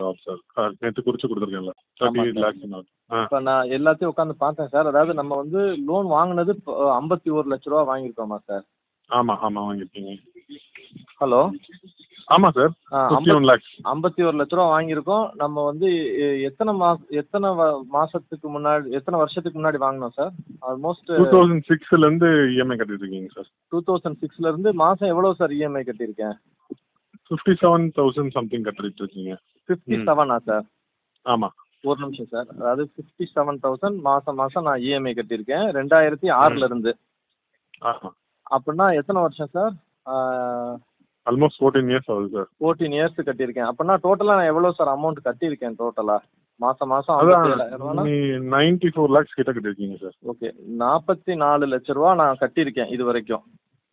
Sir நேற்று குறிச்சு கொடுத்துருக்கேன்ல ஆமா தேர்ட்டி sir. லேக்ஸ் ஆ இப்போ நான் எல்லாத்தையும் உட்காந்து பார்த்தேன் சார் அதாவது நம்ம வந்து லோன் வாங்கினது ஐம்பத்தி ஒரு லட்ச ரூபா வாங்கியிருக்கோமா சார் ஆமாம் ஆமாம் வாங்கியிருக்கீங்க ஹலோ ஆமாம் சார் ஃபிஃப்டி ஒன் லேக்ஸ் ஐம்பத்தி ஒரு லட்ச ரூபா வாங்கியிருக்கோம் நம்ம வந்து எ- எத்தனை மாச எத்தனை வ- மாசத்துக்கு முன்னாடி எத்தனை வருஷத்துக்கு முன்னாடி வாங்கினோம் சார் ஆல்மோஸ்ட் டூ தௌசண்ட் சிக்ஸ்லேருந்து இஎம்ஐ கட்டிட்டு இருக்கீங்க சார் டூ தௌசண்ட் சிக்ஸ்ல இருந்து மாசம் எவ்வளவு சார் இஎம்ஐ கட்டியிருக்கேன் ஃபிஃப்டி செவன் தௌசண்ட் சம்திங் கட்டிட்டு இருக்கீங்க ஃபிஃப்டி ம். செவனா சார் ஆமாம் ஒரு நிமிஷம் சார் அதாவது ஃபிஃப்டி செவன் தௌசண்ட் மாசம் மாசம் நான் இஎம்ஐ கட்டியிருக்கேன் ரெண்டாயிரத்தி ஆறுல இருந்து ஆமாம் அப்படின்னா எத்தனை வருஷம் சார் ஆல்மோஸ்ட் ஃபோர்டீன் இயர்ஸ் ஆகுது சார் ஃபோர்டீன் இயர்ஸ் கட்டியிருக்கேன் அப்படின்னா டோட்டலாக நான் எவ்வளோ சார் அமௌண்ட் கட்டியிருக்கேன் டோட்டலாக மாசம் மாசம் அதான் நீ நைன்டி ஃபோர் லேக்ஸ் கிட்ட கட்டிருக்கீங்க சார் ஓகே நாற்பத்தி நாலு லட்ச ரூபா நான் கட்டியிருக்கேன் இது வரைக்கும்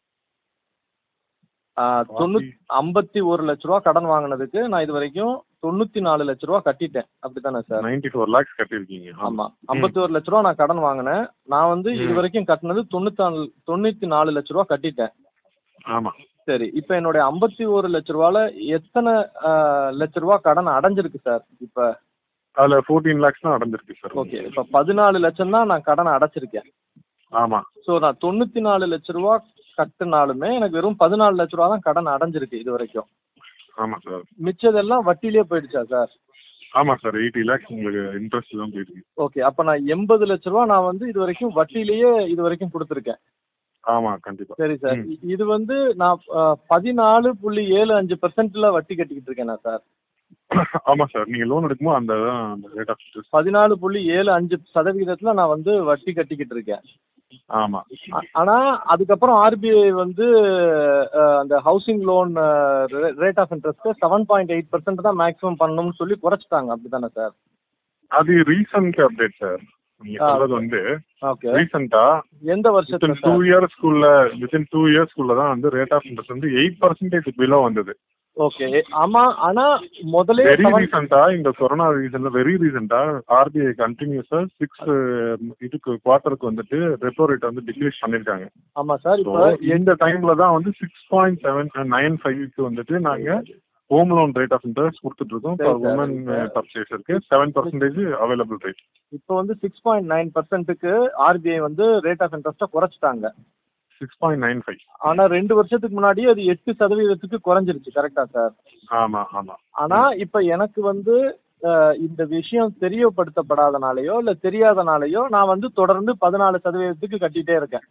தொண்ணூத்தி ஐம்பத்தி ஒரு லட்ச ரூபா கடன் வாங்கினதுக்கு நான் இது வரைக்கும் தொண்ணூத்தி நாலு லட்ச ரூபா கட்டிட்டேன் அப்படித்தானே சார் நைன்டி ஃபோர் லேக்ஸ் கட்டிருக்கீங்க ஆமா ஐம்பத்தி ஒரு லட்ச ரூபா நான் கடன் வாங்கினேன் நான் வந்து இது ம். வரைக்கும் கட்டினது தொண்ணூத்தி நாலு தொண்ணூத்தி நாலு லட்ச ரூபா கட்டிட்டேன் ஆமாம் சரி இப்போ என்னுடைய ஐம்பத்தி ஒரு லட்ச ரூபால எத்தனை ஆ, லட்ச ரூபா கடன் அடைஞ்சிருக்கு சார் இப்போ அதில் ஃபோர்டீன் லேக்ஸ் தான் அடைஞ்சிருக்கு சார் ஓகே இப்போ பதினாலு லட்சம் தான் நான் கடனை அடைச்சிருக்கேன் ஆமாம் ஸோ நான் தொண்ணூற்றி நாலு லட்ச ரூபா கட்டினாலுமே எனக்கு வெறும் பதினாலு லட்ச ரூபா தான் கடன் அடைஞ்சிருக்கு இது வரைக்கும் ஆமாம் சார் மிச்சதெல்லாம் வட்டியிலே போயிடுச்சா சார் ஆமாம் சார் எயிட்டி லேக்ஸ் உங்களுக்கு இன்ட்ரெஸ்ட் தான் போயிருக்கு ஓகே அப்போ நான் எண்பது லட்ச ரூபா நான் வந்து இது வரைக்கும் வட்டியிலேயே இது வரைக்கும் கொடுத்துருக்கேன் ஆமாம் கண்டிப்பாக சரி சார் ம். இ- இது வந்து நான் பதினாலு புள்ளி ஏழு அஞ்சு பர்சன்ட்ல வட்டி கட்டிக்கிட்டு இருக்கேனா சார் ஆமாம் சார் நீங்கள் லோன் எடுக்கும்போது அந்த தான் அந்த ரேட் ஆஃப் இன்ட்ரெஸ்ட் பதினாலு புள்ளி ஏழு அஞ்சு சதவிகிதத்தில் நான் வந்து வட்டி கட்டிக்கிட்டு இருக்கேன் ஆமாம் ஆ- ஆனா அதுக்கப்புறம் ஆர்பிஐ வந்து அஹ், அந்த housing loan rate of interest seven point eight percent தான் மேக்ஸிமம் பண்ணணும்னு சொல்லி குறைச்சிட்டாங்க அப்படிதானே சார் அது ரீசன்ட் அப்டேட் சார் நீங்கள் ஆ, சொல்றது வந்து ஓகே ரீசெண்டாக எந்த வருஷத்துல வித்தின் டூ சார் இயர்ஸ்க்குள்ள வித்தின் டூ இயர்ஸ்க்குள்ள தான் வந்து ரேட் ஆஃப் இன்ட்ரெஸ்ட் வந்து எயிட் பர்சன்டேஜ் பிலோ வந்தது ஓகே ஆமா ஆனா முதலே வெரி seven- ரீசெண்டா இந்த கொரோனா ரீசன்ல வெரி ரீசெண்டா ஆர்பிஐ கண்டினியூஸா சிக்ஸ் இதுக்கு குவார்ட்டருக்கு வந்துட்டு ரெப்போ ரேட் வந்து டிக்ரீஸ் பண்ணிருக்காங்க ஆமா சார் So, இப்போ இந்த டைம்ல தான் வந்து சிக்ஸ் பாயிண்ட் செவன் நைன் ஃபைவ்க்கு வந்துட்டு நாங்க home loan rate of interest கொடுத்துட்டு இருக்கோம் சரி ஃபார் sir. உமன் பர்ச்சேஸருக்கு செவன் பர்சன்டேஜ் அவைலபிள் ரேட் இப்போ வந்து சிக்ஸ் பாயிண்ட் நைன் பர்சன்ட்டுக்கு ஆர்பிஐ வந்து ரேட் ஆஃப் இன்ட்ரெஸ்ட்டை குறைச்சிட்டாங்க சிக்ஸ் பாயிண்ட் நைன் ஃபைவ் ஆனா ரெண்டு வருஷத்துக்கு முன்னாடி அது எட்டு சதவீதத்துக்கு குறைஞ்சிருச்சு கரெக்டா சார் ஆமா ஆமா ஆனா இப்ப எனக்கு வந்து அஹ், இந்த விஷயம் தெரியப்படுத்தப்படாதனாலயோ இல்ல தெரியாதனாலயோ நான் வந்து தொடர்ந்து பதினாலு சதவீதத்துக்கு கட்டிட்டே இருக்கேன்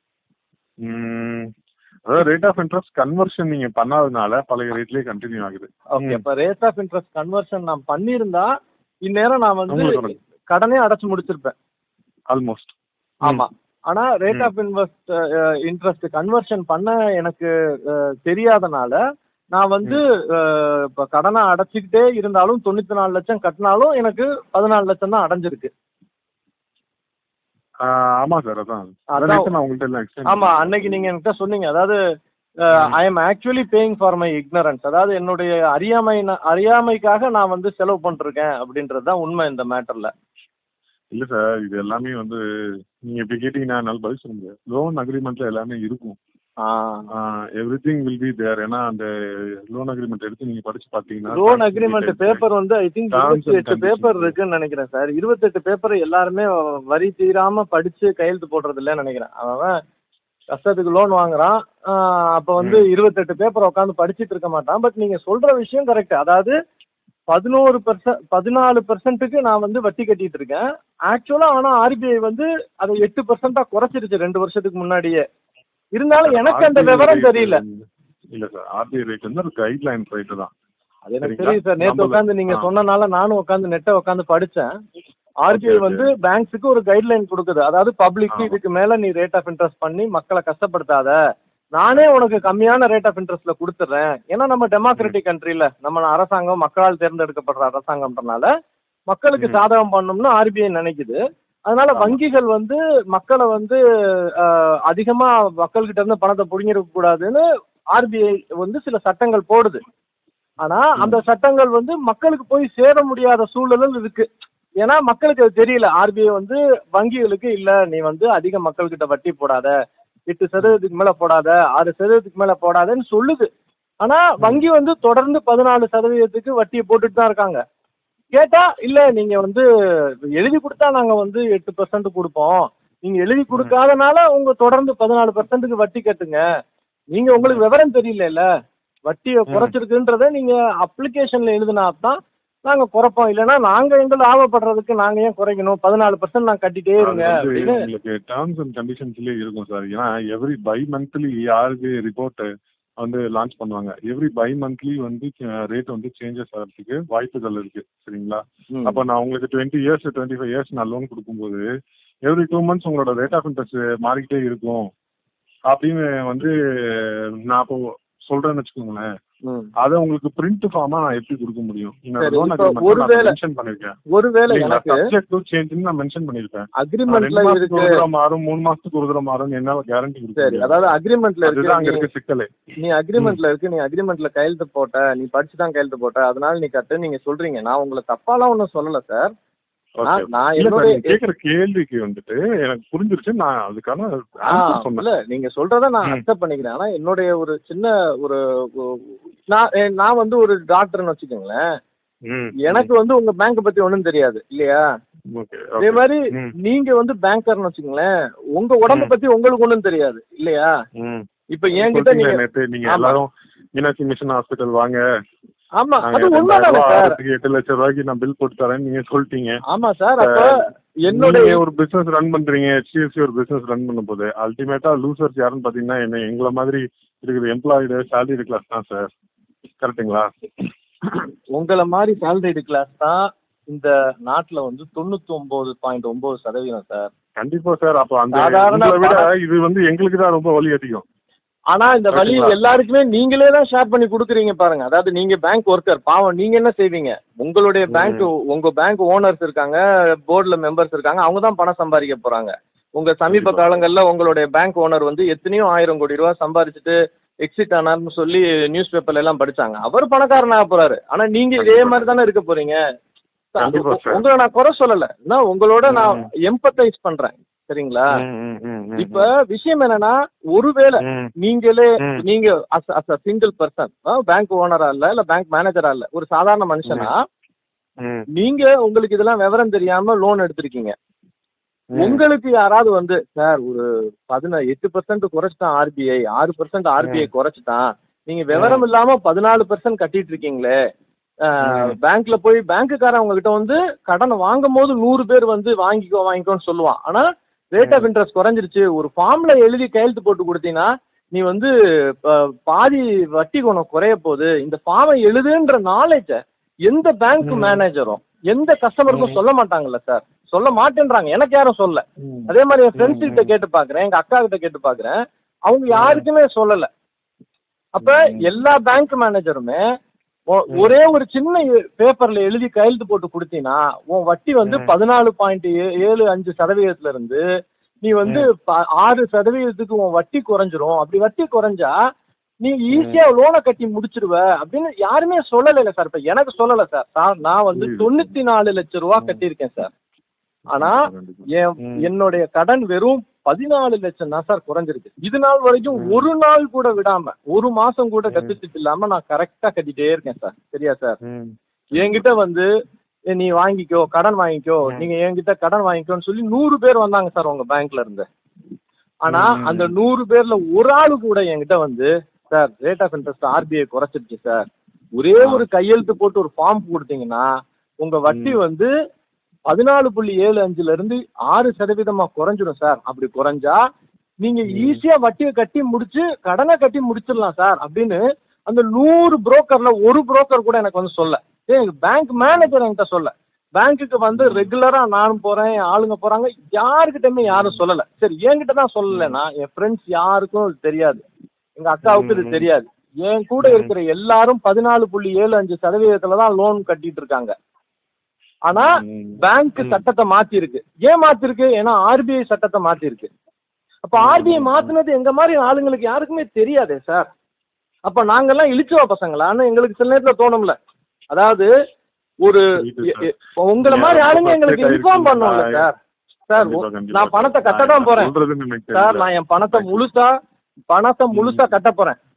ம், அதாவது ரேட் ஆஃப் இன்ட்ரெஸ்ட் கன்வர்ஷன் நீங்க பண்ணாதனால பழைய ரேட்லயே கண்டினியூ ஆகுது ஓகே ம். இப்ப ரேட் ஆஃப் இன்ட்ரெஸ்ட் கன்வர்ஷன் நான் பண்ணியிருந்தா இந்நேரம் நான் வந்து உங்களுக்கு வரும். கடனே அடைச்சு முடிச்சிருப்பேன் ஆல்மோஸ்ட் ஆமா ஆனா ரேட் ம். ஆஃப் இன்வெஸ்ட் இன்ட்ரெஸ்ட் கன்வர்ஷன் பண்ண எனக்கு அஹ், தெரியாதனால நான் வந்து அஹ், இப்ப கடனை அடைச்சிக்கிட்டே இருந்தாலும் தொண்ணூத்தி நாலு லட்சம் கட்டினாலும் எனக்கு பதினாலு லட்சம் தான் அடைஞ்சிருக்கு ஆமா சார் அதான் அதான். அதான் நான் உங்கள்ட்ட எல்லாம் explain ஆமா பண்ணேன். அன்னைக்கு நீங்க என்கிட்ட சொன்னீங்க அதாவது ம். I am actually paying for my ignorance அதாவது என்னுடைய அறியாமை அறியாமைக்காக நான் வந்து செலவு பண்ணிருக்கேன் அப்படின்றது தான் உண்மை இந்த மேட்டர்ல இல்ல சார் இது எல்லாமே வந்து நீங்க இப்படி கேட்டீங்கன்னா என்னால பதில் சொல்ல முடியாது லோன் அக்ரிமெண்ட்ல எல்லாமே இருக்கும் everything will be there ஏன்னா அந்த லோன் அக்ரிமெண்ட் எடுத்து நீங்க படிச்சு பாத்தீங்கன்னா லோன் அக்ரிமெண்ட் பேப்பர் வந்து ஐ திங்க் Terms and இருபத்தி எட்டு conditions. பேப்பர் இருக்குன்னு நினைக்கிறேன் சார் இருபத்தெட்டு பேப்பர் எல்லாருமே வரி தீராம படிச்சு கையெழுத்து போடுறது இல்லைன்னு நினைக்கிறேன் அவன் கஷ்டத்துக்கு லோன் வாங்குறான் ஆஹ் அப்ப வந்து இருபத்தெட்டு பேப்பர் உட்காந்து படிச்சிட்டு இருக்க மாட்டான் பட் நீங்க சொல்ற விஷயம் கரெக்ட் அதாவது பதினோரு பர்சன்ட் பதினாலு பர்சன்ட்டுக்கு நான் வந்து வட்டி கட்டிட்டு இருக்கேன் ஆக்சுவலா ஆனா ஆர்பிஐ வந்து அதை எட்டு பர்சன்டா குறைச்சிருச்சு ரெண்டு வருஷத்துக்கு முன்னாடியே இருந்தாலும் எனக்கு அந்த RBI விவரம் rate தெரியல இல்ல சார் ஆர்பிஐ ரேட் வந்து ஒரு கைட்லைன் ரேட் தான் அது எனக்கு சரிங்களா? தெரியும் சார் நேத்து நம்மள- உட்காந்து நீங்க ஆ. சொன்னனால நானும் உட்காந்து நெட்டை உட்காந்து படிச்சேன் ஆர்பிஐ Okay, okay. வந்து பேங்க்ஸுக்கு ஒரு கைட்லைன் கொடுக்குது அதாவது பப்ளிக் ஆமா. இதுக்கு மேல நீ ரேட் ஆஃப் இன்ட்ரெஸ்ட் பண்ணி மக்களை கஷ்டப்படுத்தாத நானே உனக்கு கம்மியான ரேட் ஆஃப் இன்ட்ரெஸ்ட்ல கொடுத்துட்றேன் ஏன்னா நம்ம டெமோக்ராட்டிக் கண்ட்ரில நம்ம அரசாங்கம் மக்களால் தேர்ந்தெடுக்கப்படுற அரசாங்கம்ன்றனால மக்களுக்கு ம். சாதகம் பண்ணணும்னு ஆர்பிஐ நினைக்குது அதனால ஆமா. வங்கிகள் வந்து மக்களை வந்து அஹ், அதிகமா மக்கள்கிட்ட இருந்து பணத்தை புடுங்கிருக்க கூடாதுன்னு ஆர்பிஐ வந்து சில சட்டங்கள் போடுது ஆனா அந்த சட்டங்கள் வந்து மக்களுக்கு போய் சேர முடியாத சூழலும் இருக்கு ஏன்னா மக்களுக்கு அது தெரியல ஆர்பிஐ வந்து வங்கிகளுக்கு இல்ல நீ வந்து அதிக மக்கள்கிட்ட வட்டி போடாத எட்டு சதவீதத்துக்கு மேல போடாத ஆறு சதவீதத்துக்கு மேல போடாதன்னு சொல்லுது ஆனா வங்கி வந்து தொடர்ந்து பதினாலு சதவீதத்துக்கு வட்டியை போட்டுட்டு தான் இருக்காங்க கேட்டா இல்ல நீங்க வந்து எழுதி கொடுத்தா நாங்க வந்து எட்டு பர்சன்ட் கொடுப்போம் நீங்க எழுதி கொடுக்காதனால உங்க தொடர்ந்து பதினாலு பர்சன்ட்டுக்கு வட்டி கட்டுங்க நீங்க உங்களுக்கு விவரம் தெரியல வட்டியை ம். குறைச்சிருக்குன்றத நீங்க அப்ளிகேஷன்ல எழுதினா தான் நாங்க குறைப்போம் இல்லைன்னா நாங்க எங்க லாபப்படுறதுக்கு நாங்க ஏன் குறைக்கணும் பதினாலு பர்சன்ட் நாங்க கட்டிட்டே அது இருங்க வந்து அப்படின்னு உங்களுக்கு டேர்ம்ஸ் அண்ட் கண்டிஷன்ஸ்லயே இருக்கும் சார் ஏன்னா எவ்ரி பை மந்த்லி யாருக்கு ரிப்போர்ட் வந்து லான்ச் பண்ணுவாங்க எவ்ரி பை மந்த்லி வந்து ரேட் வந்து சேஞ்சஸ் ஆகிறதுக்கு வாய்ப்புகள் இருக்கு சரிங்களா ம். அப்போ நான் உங்களுக்கு twenty years twenty five years நான் லோன் கொடுக்கும்போது எவ்ரி டூ மந்த்ஸ் உங்களோட ரேட் ஆஃப் இன்ட்ரெஸ்ட் மாறிக்கிட்டே இருக்கும் அப்படின்னு வந்து நான் இப்போ சொல்றேன்னு வச்சுக்கோங்களேன் ம். அதை உங்களுக்கு பிரிண்ட் ஃபார்மா நான் எப்படி கொடுக்க முடியும் சரி, லோன் இப்போ அக்ரிமெண்ட் ஒருவேளை- மென்ஷன் பண்ணிருக்கேன் ஒருவேளை எனக்கு சப்ஜெக்ட் டு சேஞ்ச் நான் மென்ஷன் பண்ணிருப்பேன் ரெண்டு அக்ரிமெண்ட்ல மாசத்துக்கு இருக்கு ஒரு தடவை மாறும் மூணு மாசத்துக்கு ஒரு தடவை மாறும் என்னால கேரண்டி கொடுக்க சரி முடியாது அதாவது அக்ரிமெண்ட்ல அதுதான் அங்க இருக்கு இருக்க சிக்கலே நீ- நீ அக்ரிமெண்ட்ல இருக்கு நீ அக்ரிமெண்ட்ல கையெழுத்து போட்ட நீ படிச்சு தான் கையெழுத்து போட்ட அதனால நீ கட்டு நீங்க சொல்றீங்க நான் உங்களை தப்பாலாம் ஒன்றும் சொல்லல சார் Okay. நான் நான் இல்ல சார் என்னுடைய நீங்க கேக்குற கேள்விக்கு வந்துட்டு எனக்கு புரிஞ்சிருச்சு நான் அதுக்கான ஆ, ஆன்சர் சொன்னேன் இல்ல நீங்க சொல்றத நான் ம். அக்செப்ட் பண்ணிக்கிறேன் ஆனா என்னுடைய ஒரு சின்ன ஒரு ஒரு- நான் எ- நான் வந்து ஒரு டாக்டர்னு வச்சுக்கோங்களேன் ம், எனக்கு வந்து உங்க பேங்க் பத்தி ஒண்ணும் தெரியாது இல்லையா ஓகே அதே மாதிரி ம். நீங்க வந்து பேங்கர்னு வச்சுக்கோங்களேன் உங்க உடம்ப ம். பத்தி உங்களுக்கு ஒண்ணும் தெரியாது இல்லையா ம். இப்ப என்கிட்ட சொல்றீங்களே நீங்க நேத்து நீங்க ஆமா. எல்லாரும் மீனாட்சி மிஷன் ஹாஸ்பிட்டல் வாங்க ஆமா நாங்க அது ரெண்டாயிரம் உண்மைதானே ரூபாய் சார் ஆறதுக்கு எட்டு லட்சம் ரூபாய்க்கு நான் பில் போட்டு தரேன் நீங்க சொல்லிட்டீங்க ஆமா சார் அப்ப என்னுடைய நீங்க ஒரு பிசினஸ் ரன் பண்றீங்க HDFC ஒரு பிசினஸ் ரன் பண்ணும்போது அல்டிமேட்டா லூசர்ஸ் யாருன்னு பாத்தீங்கன்னா என்ன எங்களை மாதிரி இருக்கிற எம்ப்ளாய்டு சேலரி கிளாஸ் தான் சார் கரெக்ட்டுங்களா உங்களை மாதிரி சேலரிடு கிளாஸ் தான் இந்த நாட்டுல வந்து தொண்ணூத்தி ஒன்பது பாயிண்ட் ஒன்பது சதவீதம் சார் கண்டிப்பா சார் அப்போ அந்த சாதாரண உங்களை விட பண- இது வந்து எங்களுக்கு தான் ரொம்ப வலி அதிகம் ஆனா இந்த வழி கரெக்ட்டுங்களா? எல்லாருக்குமே நீங்களே தான் ஷேர் பண்ணி கொடுக்குறீங்க பாருங்க அதாவது நீங்க பேங்க் ஒர்க்கர் பாவம் நீங்க என்ன செய்வீங்க உங்களுடைய பேங்க் உங்க பேங்க் ஓனர்ஸ் இருக்காங்க போர்டுல மெம்பர்ஸ் இருக்காங்க அவங்க தான் பணம் சம்பாதிக்க போறாங்க உங்க சமீப கண்டிப்பா. காலங்கள்ல உங்களுடைய பேங்க் ஓனர் வந்து எத்தனையோ ஆயிரம் கோடி ரூபாய் சம்பாதிச்சுட்டு எக்ஸிட் ஆனார்னு சொல்லி நியூஸ் பேப்பர்ல எல்லாம் படிச்சாங்க அவர் பணக்காரன் ஆக போறாரு ஆனா நீங்க இதே கண்டிப்பா. மாதிரி தானே இருக்க போறீங்க கண்டிப்பா சார். உங்களை நான் குறை சொல்லல நான் உங்களோட நான் ம். எம்பத்தைஸ் பண்றேன் சரிங்களா ம், ம், ம், ம், இப்ப விஷயம் என்னன்னா ஒருவேளை ம், நீங்களே ம். நீங்க as as a single person bank ஓனரா இல்ல இல்ல பேங்க் மேனேஜரா இல்ல ஒரு சாதாரண மனுஷனா ம், நீங்க உங்களுக்கு இதெல்லாம் விவரம் தெரியாம லோன் எடுத்திருக்கீங்க ம். உங்களுக்கு யாராவது வந்து சார் ஒரு பதினா எட்டு பர்சன்ட் குறைச்சிட்டான் ஆர்பிஐ ஆறு பர்சன்ட் ஆர்பிஐ குறைச்சிட்டான் நீங்க விவரம் இல்லாம பதினாலு பர்சன்ட் கட்டிட்டு இருக்கீங்களே ம். பேங்க்ல போய் பேங்க்குக்காரன் உங்ககிட்ட வந்து கடன் வாங்கும் போது நூறு பேர் வந்து வாங்கிக்கோ வாங்கிக்கோன்னு சொல்லுவான் ஆனா ரேட் ஆஃப் இன்ட்ரெஸ்ட் குறைஞ்சிருச்சு ஒரு ஃபார்ம்ல எழுதி கையெழுத்து போட்டு கொடுத்தீங்கன்னா நீ வந்து ப- பாதி வட்டி குணம் குறைய போகுது இந்த ஃபார்மை எழுதுன்ற நாலேஜ எந்த பேங்க் ம். மேனேஜரும் எந்த கஸ்டமருக்கும் ம். சொல்ல மாட்டாங்கல்ல சார் சொல்ல மாட்டேன்றாங்க எனக்கு யாரும் சொல்ல ம். அதே மாதிரி என் ஃப்ரெண்ட்ஸ் ம். கிட்ட கேட்டு பாக்குறேன் எங்க அக்கா கிட்ட கேட்டு பாக்குறேன் அவங்க யாருக்குமே சொல்லல அப்ப ம். எல்லா பேங்க் மேனேஜருமே ஒ- ம். ஒரே ஒரு சின்ன பேப்பர்ல எழுதி கையெழுத்து போட்டு கொடுத்தீங்கன்னா உன் வட்டி வந்து ம். பதினாலு பாயிண்ட் ஏழு அஞ்சு சதவீதத்துல இருந்து நீ வந்து ப- ஆறு சதவீதத்துக்கு உன் வட்டி குறைஞ்சிரும் அப்படி வட்டி குறைஞ்சா நீ ஈஸியா லோனை கட்டி முடிச்சிருவ அப்படின்னு யாருமே சொல்லல சார் இப்ப எனக்கு சொல்லல சார் சார் நான் வந்து புரியுது. தொண்ணூத்தி நாலு லட்சம் ரூபா ம். கட்டியிருக்கேன் சார் ஆனா கண்டிப்பா. என் ம். என்னுடைய கடன் வெறும் பதினாலு லட்சம் தான் சார் குறைஞ்சிருக்கு இது நாள் வரைக்கும் ம். ஒரு நாள் கூட விடாம ஒரு மாசம் கூட ம். கத்துட்டு இல்லாம நான் கரெக்டா கட்டிட்டே இருக்கேன் சார் சரியா சார் ம். என்கிட்ட வந்து "ஏ, நீ வாங்கிக்கோ கடன் வாங்கிக்கோ ம். நீங்க என்கிட்ட கடன் வாங்கிக்கோன்னு சொல்லி நூறு பேர் வந்தாங்க சார் உங்க பேங்க்ல இருந்து ஆனா ம். அந்த நூறு பேர்ல ஒரு ஆளு கூட என்கிட்ட வந்து sir rate of interest RBI குறைச்சிருச்சு சார் ஒரே ஆ. ஒரு கையெழுத்து போட்டு ஒரு ஃபார்ம் கொடுத்தீங்கன்னா உங்க வட்டி ம். வந்து பதினாலு புள்ளி ஏழு அஞ்சுல இருந்து ஆறு சதவீதமா குறைஞ்சிரும் சார் அப்படி குறைஞ்சா நீங்க ம். ஈஸியா வட்டியை கட்டி முடிச்சு கடனை கட்டி முடிச்சிடலாம் சார் அப்படின்னு அந்த நூறு புரோக்கர்ல ஒரு புரோக்கர் கூட எனக்கு வந்து சொல்ல ஏன் பேங்க் மேனேஜர் என்கிட்ட சொல்ல பேங்க்குக்கு வந்து ரெகுலரா நானும் போறேன் என் ஆளுங்க போறாங்க யாருக்கிட்டயுமே யாரும் சொல்லல சரி என்கிட்ட தான் சொல்லலைன்னா என் ஃப்ரெண்ட்ஸ் யாருக்கும் இது தெரியாது எங்க அக்காவுக்கு இது ம். தெரியாது என் கூட ம். இருக்கிற எல்லாரும் பதினாலு புள்ளி ஏழு அஞ்சு சதவீதத்துல தான் லோன் கட்டிட்டு இருக்காங்க ஆனா ம். பேங்க் ம். சட்டத்தை மாத்தி இருக்கு ஏன் மாத்திருக்கு ஏன்னா ஆர்பிஐ சட்டத்தை மாத்தி இருக்கு அப்ப ம். ஆர்பிஐ மாத்துனது எங்க மாதிரி ஆளுங்களுக்கு யாருக்குமே தெரியாதே சார் அப்ப நாங்கெல்லாம் இழிச்சுவா பசங்களான்னு எங்களுக்கு சில நேரத்துல தோணும்ல அதாவது ஒரு புரியுது எ- சார். எ- உங்களை நீங்க மாதிரி ரொம்ப ஆளுங்க எங்களுக்கு frustrate இன்ஃபார்ம் ஆயிருக்கீங்க. பண்ணோம்ல சார் சார் கண்டிப்பா, கண்டிப்பா. நான் பணத்தை கட்ட தான் நான் போறேன் சொல்றதுன்னு எனக்கு சார் தெரியல. நான் என் பணத்தை Thank you. முழுசா பணத்தை முழுசா கட்ட போறேன்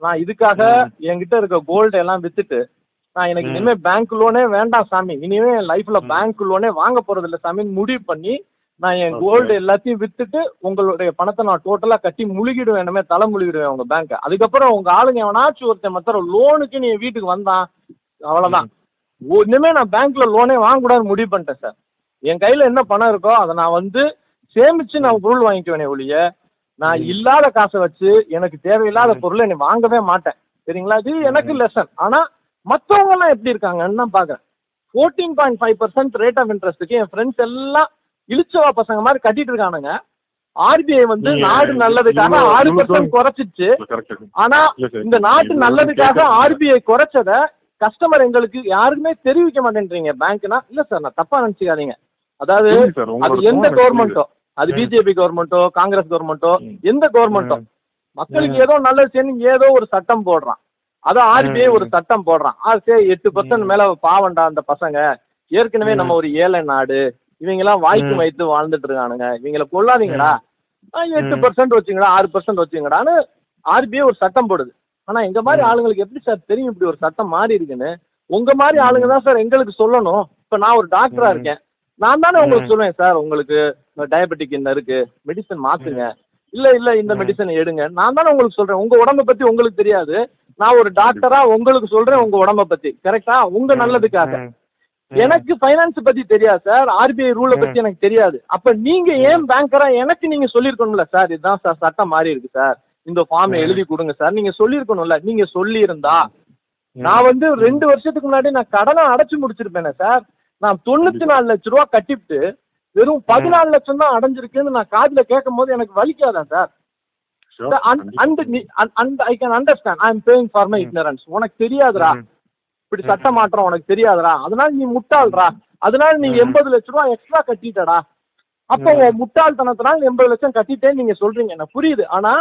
நான் இதுக்காக என்கிட்ட இருக்க கோல்டு எல்லாம் வித்துட்டு நான் எனக்கு ம். இனிமே பேங்க் லோனே வேண்டாம் சாமி இனிமே என் லைஃப்ல பேங்க் லோனே வாங்க போறது இல்ல சாமின்னு முடிவு பண்ணி நான் என் Okay. கோல்டு எல்லாத்தையும் வித்துட்டு உங்களுடைய பணத்தை நான் டோட்டலா கட்டி முழுகிடுவேன் இனிமே தலை முழுகிடுவேன் உங்க பேங்க் அதுக்கப்புறம் உங்க ஆளுங்க எவனாச்சும் ஒருத்தன் மத்திர லோனுக்கு நீ வீட்டுக்கு வந்தான் அவ்வளவுதான் ஒ- இனிமே நான் பேங்க்ல லோனே வாங்கக்கூடாதுன்னு முடிவு பண்ணிட்டேன் சார் என் கையில என்ன பணம் இருக்கோ அதை நான் வந்து சேமிச்சு நான் பொருள் வாங்கிக்குவேனே ஒழிய நான் ம். இல்லாத காசை வச்சு எனக்கு தேவையில்லாத ம். பொருளை நீ வாங்கவே மாட்டேன் சரிங்களா இது எனக்கு லெசன் ஆனா மத்தவங்க எல்லாம் எப்படி இருக்காங்கன்னு தான் பாக்குறேன் fourteen point five percent rate of இன்ட்ரெஸ்ட்டுக்கு என் ஃப்ரெண்ட்ஸ் எல்லாம் இழிச்சவா பசங்க மாதிரி கட்டிட்டு இருக்கானுங்க ஆர்பிஐ வந்து நீங்க நாடு நல்லதுக்காக இவ்வளவு- ஆறு இவ்வளவு பர்சன்ட் குறைச்சிச்சு கரெக்ட் ஆனா இல்ல சார் இந்த நாட்டு இவ்வளவு நல்லதுக்காக கேட்கறீங்க. ஆர்பிஐ குறைச்சத கஸ்டமர் எங்களுக்கு யாருக்குமே தெரிவிக்க மாட்டேன்றீங்க பேங்க்னா இல்ல சார் நான் தப்பா நினைச்சுக்காதீங்க அதாவது புரியுது சார், அது உங்களோட எந்த tone எனக்கு கவர்மெண்ட்டோ அது ம். பிஜேபி கவர்மெண்ட்டோ காங்கிரஸ் கவர்மெண்ட்டோ ம். எந்த கவர்மெண்ட்டோ ம். மக்களுக்கு ம். ஏதோ நல்லது செய்யணும் ஏதோ ஒரு சட்டம் போடுறான் அதான் ஆர்பிஐ ம். ஒரு சட்டம் போடுறான் அது சரி எட்டு பர்சன்ட் ம். மேல பாவண்டா அந்த பசங்க ஏற்கனவே ம். நம்ம ஒரு ஏழை நாடு இவங்க எல்லாம் வாய்க்கு ம். வைத்து வாழ்ந்துட்டு இருக்கானுங்க இவங்கள கொள்ளாதீங்கடா ஆ, எட்டு ம். பர்சன்ட் வச்சுங்கடா ஆறு பர்சன்ட் வச்சுங்கடான்னு ஆர்பிஐ ஒரு சட்டம் போடுது ஆனா எங்க மாதிரி ம். ஆளுங்களுக்கு எப்படி சார் தெரியும் இப்படி ஒரு சட்டம் மாறி இருக்குன்னு உங்க மாதிரி ம். ஆளுங்க தான் சார் எங்களுக்கு சொல்லணும் இப்ப நான் ஒரு டாக்டரா ம். இருக்கேன் நான் தானே உங்களுக்கு ம். சொல்லுவேன் சார் உங்களுக்கு டயபெட்டிக் இந்த இருக்கு மெடிசன் மாத்துங்க இல்ல இல்ல இந்த ம். மெடிசன் எடுங்க நான் தானே உங்களுக்கு சொல்றேன் உங்க உடம்ப பத்தி உங்களுக்கு தெரியாது நான் ஒரு டாக்டரா உங்களுக்கு சொல்றேன் உங்க உடம்ப பத்தி கரெக்டா உங்க நல்லதுக்காக ம். ம். எனக்கு ஃபைனான்ஸ் பத்தி தெரியாது சார் ஆர்பிஐ ரூலை ம். பத்தி எனக்கு தெரியாது அப்ப நீங்க ஏன் பேங்கரா எனக்கு நீங்க சொல்லிருக்கணும்ல சார் இதுதான் சார் சட்டம் மாறி இருக்கு சார் இந்த ஃபார்ம் ம். எழுதி கொடுங்க சார் நீங்க சொல்லிருக்கணும்ல நீங்க சொல்லி இருந்தா ம். நான் வந்து ரெண்டு வருஷத்துக்கு முன்னாடி நான் கடனை அடைச்சு முடிச்சிருப்பேனே சார் நான் தொண்ணூத்தி நாலு லட்ச ரூபா கட்டிவிட்டு வெறும் பதினாலு லட்சம் தான் அடைஞ்சிருக்குன்னு நான் காதுல கேட்கும் போது எனக்கு வலிக்காதா சார் Sure, கண்டிப்பா. And I can understand I am paying for my hmm. Ignorance உனக்கு தெரியாதுடா ம். இப்படி ம். சட்ட மாற்றம் உனக்கு தெரியாதுடா அதனால நீ முட்டாள்டா அதனால நீ ம். எண்பது லட்ச ரூபா எக்ஸ்ட்ரா கட்டிட்டடா அப்ப ம். உன் முட்டாள்தனத்தினால எண்பது லட்சம் கட்டிட்டேன்னு நீங்க சொல்றீங்க எனக்கு புரியுது ஆனா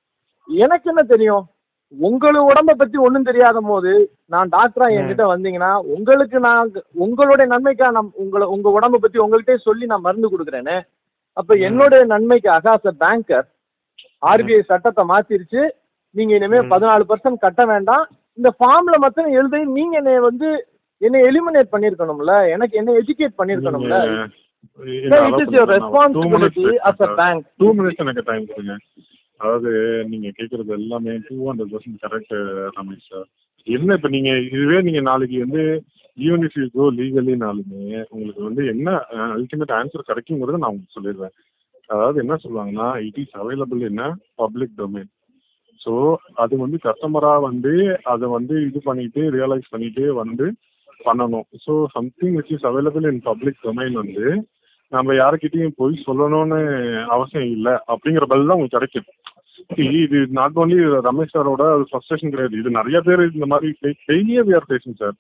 எனக்கு என்ன தெரியும் உங்களோட உடம்ப பத்தி ஒண்ணும் தெரியாத போது நான் டாக்டரா ம். என்கிட்ட வந்தீங்கன்னா உங்களுக்கு நான் உங்களுடைய நன்மைக்கா நான் உங்களை உங்க உடம்ப பத்தி உங்கள்கிட்ட சொல்லி நான் மருந்து கொடுக்குறேன்னு அப்ப ம். என்னுடைய நன்மைக்காக அஸ் அ பேங்கர் ஆர்பிஐ சட்டத்தை மாத்திருச்சு நீங்க இனிமே ம். பதினாலு பர்சன்ட் கட்ட வேண்டாம் இந்த ஃபார்ம்ல மட்டும் எழுதி நீங்க என்னை வந்து என்னை எலிமினேட் பண்ணிருக்கணும்ல எனக்கு என்ன எஜுகேட் பண்ணிருக்கணும்ல நீங்க it is your responsibility as a bank two minutes எனக்கு டைம் கொடுங்க அதாவது நீங்க கேக்குறது எல்லாமே two hundred percent correct Ramesh sir என்ன இப்ப நீங்க இதுவே நீங்க நாளைக்கு வந்து ஈவன் இஃப் யூ கோ லீகலினாலுமே உங்களுக்கு வந்து என்ன அல்டிமேட் ஆன்சர் கிடைக்குங்கிறத நான் உங்களுக்கு சொல்லிடுறேன் அதாவது என்ன சொல்லுவாங்கன்னா இட் இஸ் அவைலபிள் என்ன பப்ளிக் டொமைன் ஸோ அது வந்து கஸ்டமராக வந்து அதை வந்து இது பண்ணிட்டு ரியலைஸ் பண்ணிட்டு வந்து பண்ணணும் so something which is available in public domain வந்து நம்ம யாருக்கிட்டையும் போய் சொல்லணும்னு அவசியம் இல்லை அப்படிங்கிற பதில் தான் உங்களுக்கு கிடைக்கும் See, இது நாட் ஓன்லி ரமேஷ் சாரோட ஃப்ரஸ்ட்ரேஷன் கிடையாது இது நிறைய பேர் இந்த மாதிரி டெய்லியே வி ஆர் ஃபேஸிங் சார்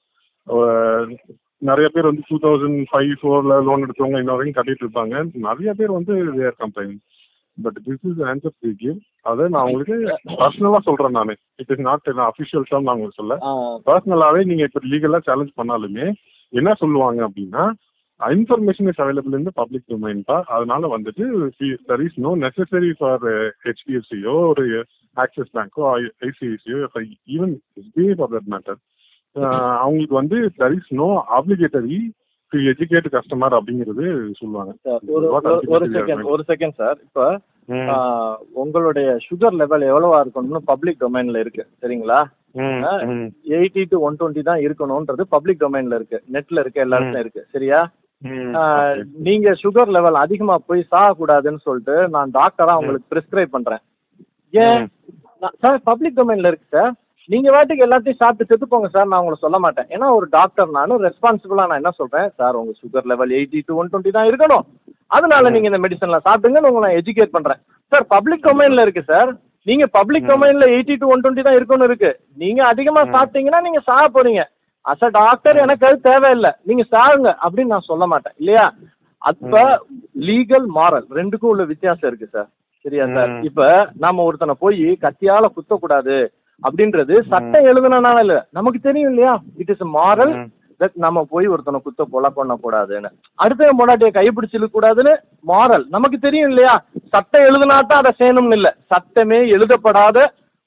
நிறைய பேர் வந்து டூ தௌசண்ட் ஃபைவ் ஃபோரில் லோன் எடுத்தவங்க இன்ன வரைக்கும் கட்டிட்டு இருப்பாங்க நிறைய பேர் வந்து their complaint but this is answer to give அதை நான் உங்களுக்கு பர்சனலாக சொல்கிறேன் நான் it is not official term நான் உங்களுக்கு சொல்ல பர்சனலாகவே நீங்கள் இப்போ லீகலாக சேலஞ்ச் பண்ணாலுமே என்ன சொல்லுவாங்க அப்படின்னா information is available in public டொமைன்ப்பா அதனால வந்துட்டு there is no necessary for ஹெச்டிஎஃப்சியோ ஒரு ஆக்சிஸ் பேங்க்கோ ஐசிஐசியோ even SBI for that matter அவங்களுக்கு வந்து there is no obligatory to educate customer அப்படிங்கிறது சொல்லுவாங்க ஒரு ஒரு- ஒரு செகண்ட் ஒரு செகண்ட் சார் இப்போ ஆஹ், உங்களுடைய சுகர் லெவல் எவ்வளவா இருக்கணும்னு பப்ளிக் டொமைன்ல இருக்கு சரிங்களா எயிட்டி டு ஒன் டுவெண்ட்டி தான் இருக்கணும்ன்றது பப்ளிக் டொமைன்ல இருக்கு நெட்ல இருக்கு எல்லாருக்கும் இருக்கு சரியா ஆஹ், நீங்க சுகர் லெவல் அதிகமா போய் சாகக்கூடாதுன்னு சொல்லிட்டு நான் டாக்டரா உங்களுக்கு பிரிஸ்கிரைப் பண்றேன் ஏன் நான்- சார் பப்ளிக் டொமைன்ல இருக்கு சார் நீங்க வாட்டுக்கு எல்லாத்தையும் சாப்பிட்டு செத்து போங்க சார் நான் உங்களை சொல்ல மாட்டேன் ஏன்னா ஒரு டாக்டர் நானும் ரெஸ்பான்சிபிளா நான் என்ன சொல்றேன் சார் உங்க sugar level eighty to one twenty தான் இருக்கணும் அதனால நீங்க இந்த மெடிசன்லாம் சாப்பிடுங்கன்னு உங்களை நான் எஜுகேட் பண்றேன் சார் பப்ளிக் டொமைன்ல இருக்கு சார் நீங்க பப்ளிக் டொமைன்ல எயிட்டி டு ஒன் டுவெண்ட்டி தான் இருக்கணும் இருக்கு நீங்க அதிகமா சாப்பிட்டீங்கன்னா நீங்க சாக போறீங்க அஸ் அ டாக்டர் எனக்கு அது தேவையில்லை நீங்க சாகுங்க அப்படின்னு நான் சொல்ல மாட்டேன் இல்லையா அப்ப லீகல் மாரல் ரெண்டுக்கும் உள்ள வித்தியாசம் இருக்கு சார் சரியா சார் ம். இப்ப நாம ஒருத்தனை போய் கத்தியால குத்தக்கூடாது அப்படின்றது சட்டம் எழுதுனனால இல்ல நமக்கு தெரியும் இல்லையா இட் இஸ் மாரல் தட் நம்ம போய் ஒருத்தனை குத்த கொலை பண்ணக்கூடாதுன்னு அடுத்த பொண்டாட்டியை கைப்பிடிச்சு இழுக்கக்கூடாதுன்னு மாரல் நமக்கு தெரியும் இல்லையா சட்டம் எழுதுனா தான் அதை செய்யணும்னு இல்ல சட்டமே எழுதப்படாத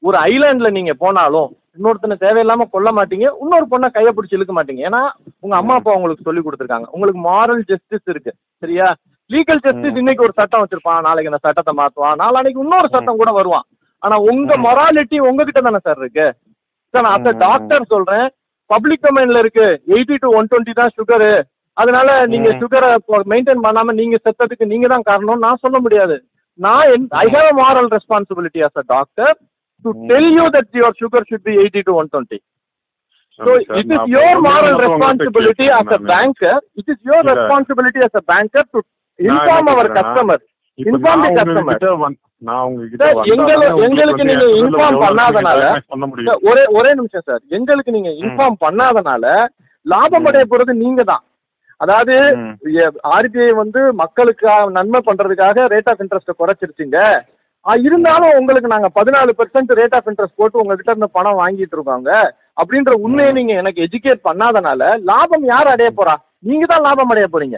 ஒரு ஐலாண்ட்ல நீங்க போனாலும் இன்னொருத்தனை தேவையில்லாம கொல்ல மாட்டீங்க இன்னொரு பொண்ணை கையை பிடிச்சி இழுக்க மாட்டீங்க ஏன்னா உங்க அம்மா அப்பா உங்களுக்கு சொல்லி கொடுத்துருக்காங்க உங்களுக்கு மாரல் ஜஸ்டிஸ் இருக்கு சரியா லீகல் ஜஸ்டிஸ் இன்னைக்கு ஒரு சட்டம் வச்சிருப்பான் நாளைக்கு அந்த சட்டத்தை மாத்துவான் நாளைக்கு இன்னொரு சட்டம் கூட வருவான் ஆனா உங்க ம். மொராலிட்டி உங்ககிட்ட தானே சார் இருக்கு சார் நான் அஸ் ம். டாக்டர் சொல்றேன் பப்ளிக் டொமைன்ல இருக்கு எயிட்டி டு ஒன் டுவெண்ட்டி தான் சுகரு அதனால நீங்க ம். சுகரை மெயின்டைன் பண்ணாம நீங்க செத்ததுக்கு நீங்க தான் காரணம் நான் சொல்ல முடியாது நான் I have a moral responsibility as a doctor to ம். tell you that your sugar should be 80 to 120 so ஆமா சார், it is நான் your அப்ப moral உங்ககிட்ட responsibility as a கேட்கிறேன் நானு. banker it is your இல்ல. responsibility as a banker to நான் inform என்ன our கேட்கிறேன்னா, customer இப்ப inform the நான் customer. உங்ககிட்ட வந்து- நான் உங்ககிட்ட சார், வந்தா எங்கள- தானே உங்களுக்கு எங்களுக்கு வந்து நீங்க என் inform எவ்வளவு பண்ணாதனால- diagnose பண்ண முடியும் சார், ஒரே ஒரே நிமிஷம் சார் எங்களுக்கு நீங்க இன்ஃபார்ம் பண்ணாதனால லாபம் ம். அடைய போறது நீங்க தான் அதாவது ம். ஆர்பிஐ வந்து மக்களுக்கு நன்மை பண்றதுக்காக ரேட் ஆஃப் இன்ட்ரெஸ்ட் குறைச்சிருச்சுங்க ஆ, இருந்தாலும் உங்களுக்கு நாங்க பதினாலு பெர்சென்ட் ரேட் ஆஃப் இன்ட்ரெஸ்ட் போட்டு உங்ககிட்ட இருந்து பணம் வாங்கிட்டு இருக்கோங்க அப்படின்ற உண்மையை நீங்க எனக்கு எஜுகேட் பண்ணாதனால லாபம் யார் அடைய போறா நீங்க தான் லாபம் அடைய போறீங்க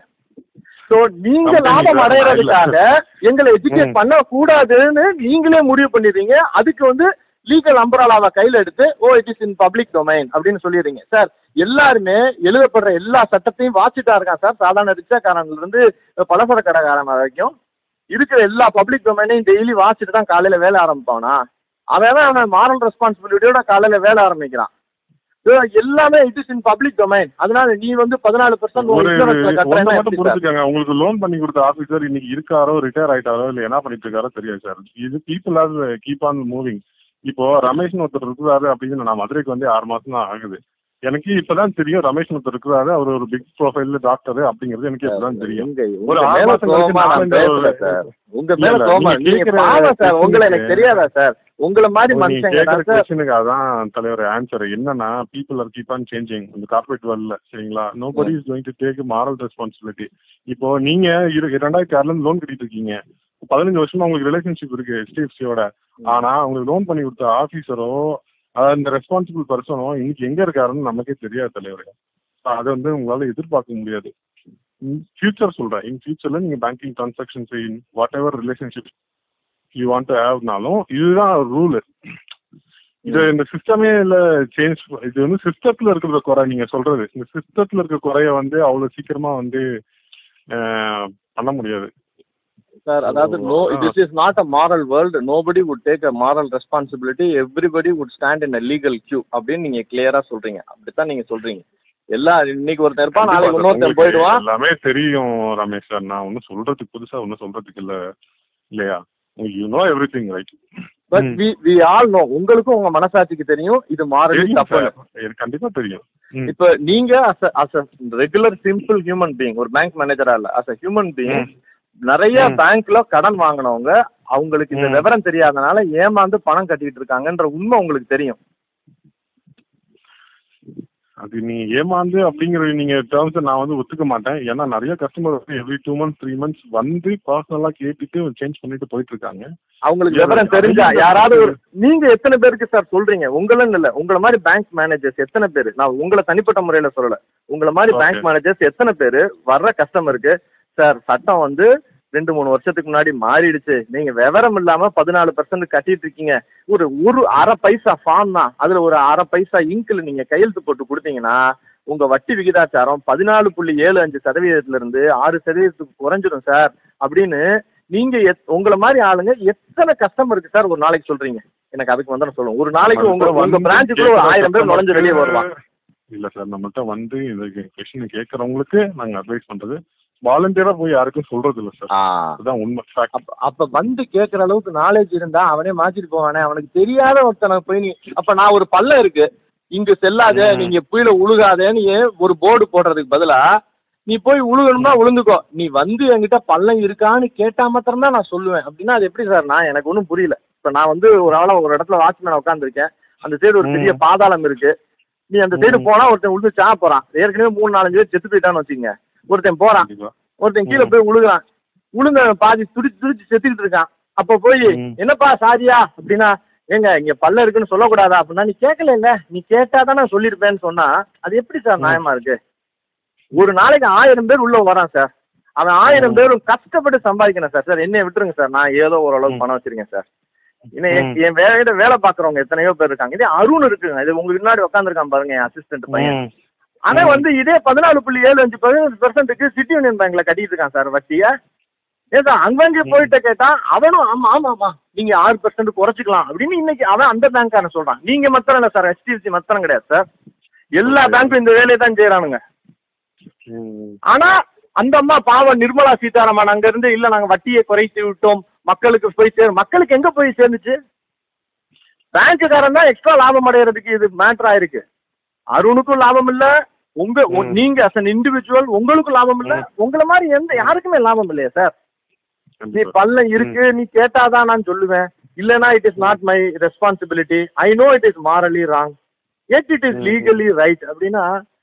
சோ நீங்க Company லாபம் தான் அடையறதுக்காக எங்களை எஜுகேட் ம். பண்ண கூடாதுன்னு நீங்களே முடிவு பண்ணிடுறீங்க அதுக்கு வந்து லீகல் அம்பராலாவை கையில எடுத்து oh it is in public domain அப்படின்னு சொல்லிடுறீங்க சார் எல்லாருமே எழுதப்படுற எல்லா சட்டத்தையும் வாசிட்டா இருக்கான் சார் சாதாரண ரிக்ஷாக்காரன்ல இருந்து பலசர கடைக்காரன் வரைக்கும் இருக்கிற எல்லா பப்ளிக் டொமைனையும் டெய்லி வாசிட்டு தான் காலையில வேலை ஆரம்பிப்பானா அவன் அவன் மாரல் ரெஸ்பான்சிபிலிட்டியோட காலையில வேலை ஆரம்பிக்கிறான் So, எல்லாமே it is in public domain அதனால நீ வந்து பதினாலு பர்சன்ட் ஒரு ஒண்ணு கட்டுறேன்னா மட்டும் எப்படி சார் புரிஞ்சுக்கங்க உங்களுக்கு லோன் பண்ணி கொடுத்த ஆபீசர் இன்னைக்கு இருக்காரோ ரிட்டையர் ஆயிட்டாரோ இல்ல என்ன பண்ணிட்டு இருக்காரோ தெரியாது சார் இது people are keep on moving இப்போ ரமேஷ்னு ஒருத்தர் இருக்கிறாரு அப்படின்னு நான் மதுரைக்கு வந்து ஆறு மாசம் தான் ஆகுது எனக்கு இப்பதான் தெரியும் ரமேஷ் ஒருத்தர் இருக்கிறாரு அவர் ஒரு பிக் ப்ரொஃபைல் டாக்டர் அப்படிங்கிறது எனக்கு இப்பதான் தெரியும் எங்க ஒரு உங்க ஆறு மேல மாசம் கழிச்சு கோவமா நான் நான் இந்த பேசல ஒரு- சார் உங்க இல்ல, மேல இல்ல, கோவமா நீங்க நீங்க கேக்குற பாவம் சார் உங்களை எனக்கு questionக்கு- தெரியாதா சார் உங்களை மாதிரி நீங்க மனுஷங்க கேக்குற தான் சார் கொஸ்டினுக்கு அதான் தலைவர் ஆன்சர் என்னன்னா people are keep on changing இந்த கார்பரேட் வேர்ல்ட்ல சரிங்களா nobody is going to take moral responsibility இப்போ நீங்க இரு- ரெண்டாயிரத்தி ஆறுல இருந்து லோன் கட்டிட்டு இருக்கீங்க பதினஞ்சு வருஷமா உங்களுக்கு ரிலேஷன்ஷிப் இருக்கு ஹெச்டிஎஃப்சியோட ஆனா உங்களுக்கு லோன் பண்ணி கொடுத்த ஆபீசரோ அந்த ரெஸ்பான்சிபிள் பர்சனோ இன்னைக்கு எங்க இருக்காருன்னு நமக்கே தெரியாது தலைவர் அதை வந்து உங்களால எதிர்பார்க்க முடியாது ஃபியூச்சர் சொல்றேன் இன் ஃபியூச்சர்ல நீங்க banking transactions in whatever relationship you want to ஹேவ்னாலும் இதுதான் ரூல் இது இந்த சிஸ்டமே இல்ல சேஞ்ச் இது வந்து சிஸ்டத்துல இருக்கிற குறை நீங்க சொல்றது இந்த சிஸ்டத்துல இருக்க குறைய வந்து அவ்வளவு சீக்கிரமா வந்து அஹ், பண்ண முடியாது சார் அதாவது no this is not a moral world nobody would take a moral responsibility everybody would stand in a legal queue அப்படின்னு நீங்க கிளியரா சொல்றீங்க அப்படித்தான் நீங்க சொல்றீங்க எல்லாம் இன்னைக்கு ஒருத்தன் இருப்பான் நாளைக்கு இன்னொருத்தன் உங்களுக்கு போயிடுவான் எல்லாமே தெரியும் ரமேஷ் சார் நான் ஒன்னும் சொல்றதுக்கு புதுசா ஒன்னும் சொல்றதுக்கு இல்ல இல்லையா you know everything right but we we all know உங்களுக்கும் உங்க மனசாட்சிக்கு தெரியும் இது மாரலி தெரியும் தப்பு சார் எனக்கு கண்டிப்பா தெரியும் ம். இப்ப நீங்க as as regular simple human being ஒரு பேங்க் மேனேஜரா இல்ல அஸ் அ ஹியூமன் பீயிங் ம். நிறைய ம். பேங்க்ல கடன் வாங்கினவங்க அவங்களுக்கு இந்த ம். விவரம் தெரியாதனால ஏமாந்து பணம் கட்டிட்டு இருக்காங்கன்ற உண்மை உங்களுக்கு தெரியும் அது நீ ஏமாந்து அப்படிங்கிற நீங்க டேர்ம்ஸ் நான் வந்து ஒத்துக்க மாட்டேன் ஏன்னா நிறைய கஸ்டமர் வந்து every two months three months வந்து பர்சனலா கேட்டுட்டு சேஞ்ச் பண்ணிட்டு போயிட்டு இருக்காங்க அவங்களுக்கு Yeah, விவரம் but தெரிஞ்சா அதிகம் யாராவது ஒரு பேருக்கு- நீங்க எத்தனை பேருக்கு சார் சொல்றீங்க உங்களுன்னு இல்ல உங்களை மாதிரி பேங்க் மேனேஜர்ஸ் எத்தனை பேர் நான் உங்களை தனிப்பட்ட முறையில சொல்லல உங்களை மாதிரி Okay. பேங்க் மேனேஜர்ஸ் எத்தனை பேர் வர்ற கஸ்டமருக்கு சார் சட்டம் வந்து ரெண்டு மூணு வருஷத்துக்கு முன்னாடி மாறிடுச்சு நீங்க விவரம் இல்லாம பதினாலு பர்சன்ட் கட்டிட்டு இருக்கீங்க ஒரு ஒரு அரை பைசா ஃபார்ம் தான் அதுல ஒரு அரை பைசா இங்க்ல நீங்க கையெழுத்து போட்டு கொடுத்தீங்கன்னா உங்க வட்டி விகிதாச்சாரம் பதினாலு புள்ளி ஏழு அஞ்சு சதவீதத்துல இருந்து ஆறு சதவீதத்துக்கு குறைஞ்சிடும் சார் அப்படின்னு நீங்க எத்- உங்களை மாதிரி ஆளுங்க எத்தனை கஸ்டமருக்கு சார் ஒரு நாளைக்கு சொல்றீங்க எனக்கு அதுக்கு வந்து நான் சொல்லுவேன் ஒரு நாளைக்கு உங்க உங்க வந்து பிரான்ச்சுக்குள்ள ஒரு கேக்குற ஆயிரம் பேர் நுழைஞ்சு வெளியே customer-க்கு- வருவாங்க இல்ல சார் நம்மள்ட்ட வந்து இந்த கொஸ்டின் கேட்கறவங்களுக்கு நாங்க அட்வைஸ் பண்றது வாலண்டியரா போய் யாருக்கும் சொல்றது இல்ல சார் அதுதான் உண்மை fact. அப்ப அப்ப வந்து கேட்கற அளவுக்கு நாலேஜ் இருந்தா அவனே மாத்திட்டு போவானே அவனுக்கு தெரியாத ஒருத்தனை போய் நீ அப்ப நான் ஒரு பள்ளம் இருக்கு இங்க செல்லாத ம். நீங்க கீழே உழுகாதேன்னு ஏன் ஒரு போர்டு போடுறதுக்கு பதிலா நீ போய் உழுகணும்னா உழுந்துக்கோ நீ வந்து என்கிட்ட பள்ளம் இருக்கான்னு கேட்டா மாத்திரம் தான் நான் சொல்லுவேன் அப்படின்னா அது எப்படி சார் நான் எனக்கு ஒன்றும் புரியல இப்ப நான் வந்து ஒரு ஆளா ஒரு இடத்துல வாட்ச்மேன் உட்காந்துருக்கேன் அந்த சைடு ஒரு பெரிய ம். பாதாளம் இருக்கு நீ அந்த சைடு ம். போனா ஒருத்தன் உழுந்து சாக போறான் ஏற்கனவே மூணு நாலஞ்சு பேர் செத்து போயிட்டான்னு வச்சுங்க ஒருத்தன் போறான் கண்டிப்பா ஒருத்தன் கீழே ம். போய் உழுகுறான் உளுந்த பாதி துடிச்சு துடிச்சு செத்துக்கிட்டு இருக்கான் அப்ப போய் ம். என்னப்பா சாரியா அப்படின்னா ஏங்க இங்க பல்ல இருக்குன்னு சொல்லக்கூடாதா அப்படின்னா நீ கேட்கல இல்ல நீ கேட்டா தானே சொல்லியிருப்பேன்னு சொன்னா அது எப்படி சார் ம். நியாயமா இருக்கு ஒரு நாளைக்கு ஆயிரம் பேர் உள்ள வரான் சார் அவன் ஆயிரம் ம். பேரும் கஷ்டப்பட்டு சம்பாதிக்கணும் சார் சார் என்னைய விட்டுருங்க சார் நான் ஏதோ ஓரளவுக்கு ம். பணம் வச்சிருக்கேன் சார் இன்னும் என்- ம். என் வேலையில வேலை பாக்குறவங்க எத்தனையோ பேர் இருக்காங்க இதே அருண் இருக்குங்க இது உங்க முன்னாடி உட்காந்துருக்கான் பாருங்க என் அசிஸ்டன்ட் பையன் ம். ஆனா ம். வந்து இதே பதினாலு புள்ளி ஏழு அஞ்சு பதினஞ்சு பெர்சென்ட்டுக்கு சிட்டி யூனியன் பேங்க்ல கட்டிட்டு இருக்கான் சார் வட்டிய ஏன் சார் அங்கங்க போயிட்டு கேட்டா அவனும் ஆமா ஆமா ஆமா நீங்க ஆறு பெர்சென்ட் குறைச்சிக்கலாம் அப்படின்னு இன்னைக்கு அவன் அந்த பேங்க்காரன் சொல்றான் நீங்க மாத்திரம் இல்ல சார் ஹெச்டிஎஃப்சி மாத்திரம் கிடையாது சார் எல்லா Okay. பேங்க்கும் இந்த வேலையை தான் செய்யறானுங்க ம். ஆனா அந்த அம்மா பாவம் நிர்மலா சீதாராமன் அங்க இருந்து இல்ல நாங்க வட்டியை குறைத்து விட்டோம் மக்களுக்கு போய் சேர் மக்களுக்கு எங்க போய் சேர்ந்துச்சு பேங்க்குக்காரன் தான் எக்ஸ்ட்ரா லாபம் அடைகிறதுக்கு இது மேட்டர் ஆயிருக்கு அருணுக்கும் லாபம் இல்ல உங்க உ- ம். நீங்க அஸ் அன் இண்டிவிஜுவல் உங்களுக்கும் லாபம் இல்ல உங்கள மாதிரி எந்த யாருக்குமே லாபம் இல்லையா சார் நீ கண்டிப்பா. பள்ளம் இருக்கு நீ கேட்டாதான் நான் சொல்லுவேன் இல்லனா it is not my responsibility I know it is morally wrong yet it is hmm. Legally right அப்படின்னா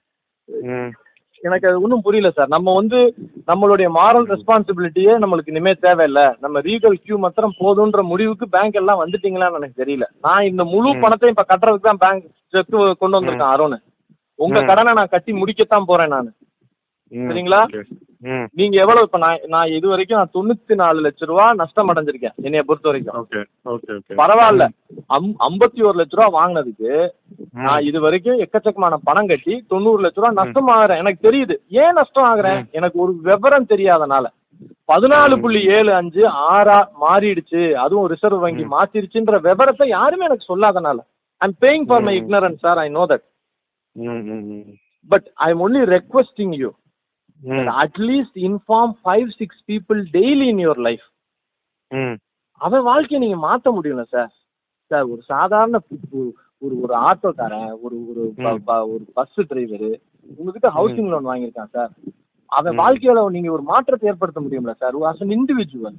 ம். எனக்கு அது ஒன்றும் புரியல சார் நம்ம வந்து நம்மளுடைய மாரல் ரெஸ்பான்சிபிலிட்டியே நம்மளுக்கு இனிமே தேவையில்ல நம்ம ரீகல் கியூ மாத்திரம் போதுன்ற முடிவுக்கு பேங்க் எல்லாம் வந்துட்டீங்களான்னு எனக்கு தெரியல நான் இந்த முழு ம். பணத்தையும் இப்ப கட்டுறதுக்கு தான் பேங்க் செக் கொண்டு வந்திருக்கேன் அருண் உங்க ம். கடனை நான் கட்டி முடிக்கத்தான் போறேன் நான் ம். சரிங்களா Okay. ம். நீங்க எவ்வளவு இப்ப நான் நான் இது வரைக்கும் நான் தொண்ணூத்தி நாலு லட்ச ரூபா நஷ்டம் அடைஞ்சிருக்கேன் என்னைய பொறுத்த வரைக்கும் Okay. Okay. Okay. பரவாயில்ல அம் ஐம்பத்தி ஒரு லட்ச ரூபா வாங்கினதுக்கு ம். நான் இது வரைக்கும் எக்கச்சக்கமான பணம் கட்டி தொண்ணூறு லட்ச ரூபா நஷ்டம் ஆகுறேன் எனக்கு தெரியுது ஏன் நஷ்டம் ஆகுறேன் எனக்கு ஒரு விவரம் தெரியாதனால பதினாலு புள்ளி ஏழு அஞ்சு ஆறா மாறிடுச்சு அதுவும் ரிசர்வ் வங்கி மாத்திருச்சுன்ற விவரத்தை யாருமே எனக்கு சொல்லாதனால I'm paying for my hmm. Ignorance sir I know that hmm. Hmm. Hmm. But I am only requesting you hmm. At least inform five six people daily in your life hmm. அவன் வாழ்க்கையை நீங்க மாத்த முடியல சார் சார் ஒரு சாதாரண பு- பு- ஒரு ஒரு ஆட்டோக்காரன் ஒரு ஒரு ப- ம். ப- ஒரு பஸ் டிரைவர் உங்ககிட்ட ஹவுசிங் லோன் வாங்கியிருக்கான் சார் அவன் ம். வாழ்க்கையில நீங்க ஒரு மாற்றத்தை ஏற்படுத்த முடியும்ல சார் ஆஸ் அன் இண்டிவிஜுவல்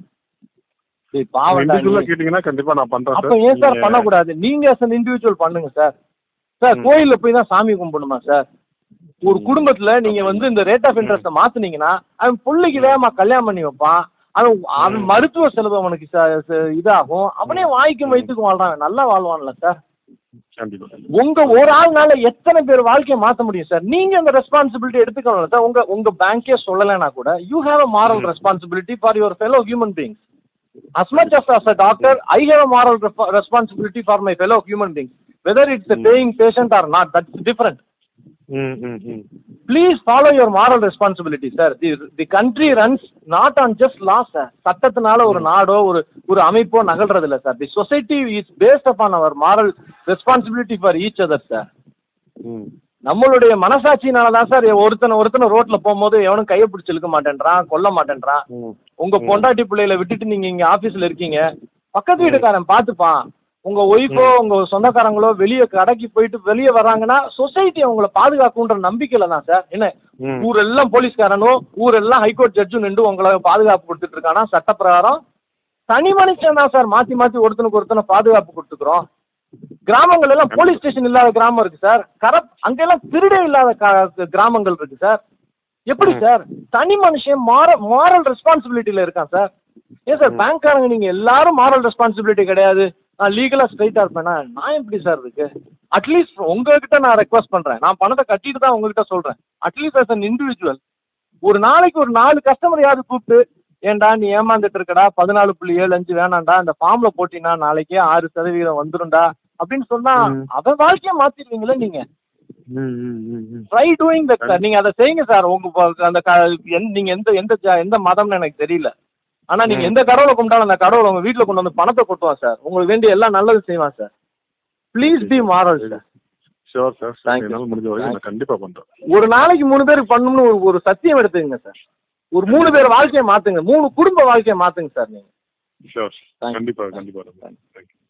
பாவம் Individual ஆ கேட்டீங்கன்னா கண்டிப்பா நான் பண்றேன் அப்ப சார். ஏன் சார் நீங்க- பண்ணக்கூடாது நீங்க as an இண்டிவிஜுவல் பண்ணுங்க சார் சார் ம். கோயில்ல போய் தான் சாமி கும்பிடணுமா சார் ஒரு குடும்பத்துல நீங்க வந்து இந்த ரேட் ஆஃப் இன்ட்ரெஸ்ட்டை மாத்துனீங்கன்னா அவன் பிள்ளைக்கு வேகமா கல்யாணம் பண்ணி வைப்பான் அவன் அவன் ம். மருத்துவ செலவு அவனுக்கு ச- ச- இதாகும் அவனே வாய்க்கு வயிற்றுக்கு வாழ்றான் நல்லா வாழ்வான்ல சார் கண்டிப்பா. உங்க ஒரு ஆள்னால எத்தனை பேர் வாழ்க்கையை மாத்த முடியும் சார் நீங்க அந்த ரெஸ்பான்சிபிலிட்டி எடுத்துக்கணும் சார் உங்க உங்க பேங்கே சொல்லலைன்னா கூட you have a moral hmm. Responsibility for your fellow human beings as much as as a doctor i have a moral rep- responsibility for my fellow human beings whether it's a Mm. paying patient or not that's different ம். Hmm. ம். please follow your moral responsibility sir the, the country runs not on just laws sir சட்டத்தினால ஒரு நாடோ ஒரு ஒரு அமைப்போ நகல்றது இல்ல sir the society is based upon our moral responsibility for each other sir ம். நம்மளுடைய மனசாட்சியினால தான் சார் ஒருத்தனை ஒருத்தனை ரோட்ல போகும்போது எவனும் கையை பிடிச்சி இழுக்க மாட்டேன்றான் கொல்ல மாட்டேன்றான் ம். உங்க ம். பொண்டாட்டி பிள்ளையில விட்டுட்டு நீங்க இங்க ஆபீஸ்ல இருக்கீங்க பக்கத்து வீட்டுக்காரன் பாத்துப்பான் உங்க ஒய்ஃபோ உங்க சொந்தக்காரங்களோ வெளியே கடைக்கு போயிட்டு வெளியே வர்றாங்கன்னா சொசைட்டி அவங்கள பாதுகாக்குன்ற நம்பிக்கையில தான் சார் என்ன ம். ஊரெல்லாம் போலீஸ்காரனும் ஊரெல்லாம் ஹைகோர்ட் ஜட்ஜும் நின்று உங்களை பாதுகாப்பு கொடுத்துட்டு இருக்கானா சட்டப்பிரகாரம் தனி மனுஷன் தான் சார் மாத்தி மாத்தி ஒருத்தனுக்கு ஒருத்தனை பாதுகாப்பு கொடுத்துக்கிறோம் கிராமங்கள் எல்லாம் போலீஸ் ஸ்டேஷன் இல்லாத கிராமம் இருக்கு சார் கரப் அங்கெல்லாம் திருடே இல்லாத கா- கிராமங்கள் இருக்கு சார் எப்படி ம். சார் தனி மனுஷன் மார மாரல் ரெஸ்பான்சிபிலிட்டியில இருக்கான் சார் ஏன் சார் ம். பேங்க்காரங்க நீங்க எல்லாரும் மாரல் ரெஸ்பான்சிபிலிட்டி கிடையாது நான் லீகலா ஸ்ட்ரைட்டா இருப்பேனா நான் எப்படி சார் இருக்கு அட்லீஸ்ட் உங்ககிட்ட நான் ரெக்வஸ்ட் பண்றேன் நான் பணத்தை கட்டிட்டு தான் உங்ககிட்ட சொல்றேன் அட்லீஸ்ட் as an இண்டிவிஜுவல் ஒரு நாளைக்கு ஒரு நாலு கஸ்டமரையாவது கூப்பிட்டு ஏன்டா நீ ஏமாந்துட்டு இருக்கடா பதினாலு புள்ளி ஏழு அஞ்சு வேணாம்டா இந்த ஃபார்ம்ல போட்டினா நாளைக்கே ஆறு சதவீதம் வந்துரும்டா அப்படின்னு சொன்னா ம். அவன் வாழ்க்கைய மாத்திடுவீங்களே நீங்க ம். ம். ம். ம். ட்ரை டூயிங் தட் சார் நீங்க அதை செய்யுங்க சார் உங்க ப- அந்த க- எந்த- நீங்க எந்த எந்த ஜா- எந்த மதம்னு எனக்கு தெரியல ஆனா நீங்க ம். எந்த கடவுளை கும்பிட்டாலும் அந்த கடவுள் உங்க வீட்டுல கொண்டு வந்து பணத்தை கொட்டுவான் சார் உங்களுக்கு வேண்டிய எல்லாம் நல்லது செய்வான் sir please be moral sir Sure, sir. Sir, Thank you. என்னால முடிஞ்ச வரைக்கும் நான் கண்டிப்பா பண்றேன் ஒரு நாளைக்கு மூணு பேருக்கு பண்ணணும்னு ஒரு ஒரு சத்தியம் எடுத்துக்கங்க சார் ஒரு மூணு பேர் வாழ்க்கையை மாத்துங்க மூணு குடும்ப வாழ்க்கையை மாத்துங்க சார் நீங்க ஷோர் Thank you. கண்டிப்பா Thank you. கண்டிப்பா Thank you. தேங்க்யூ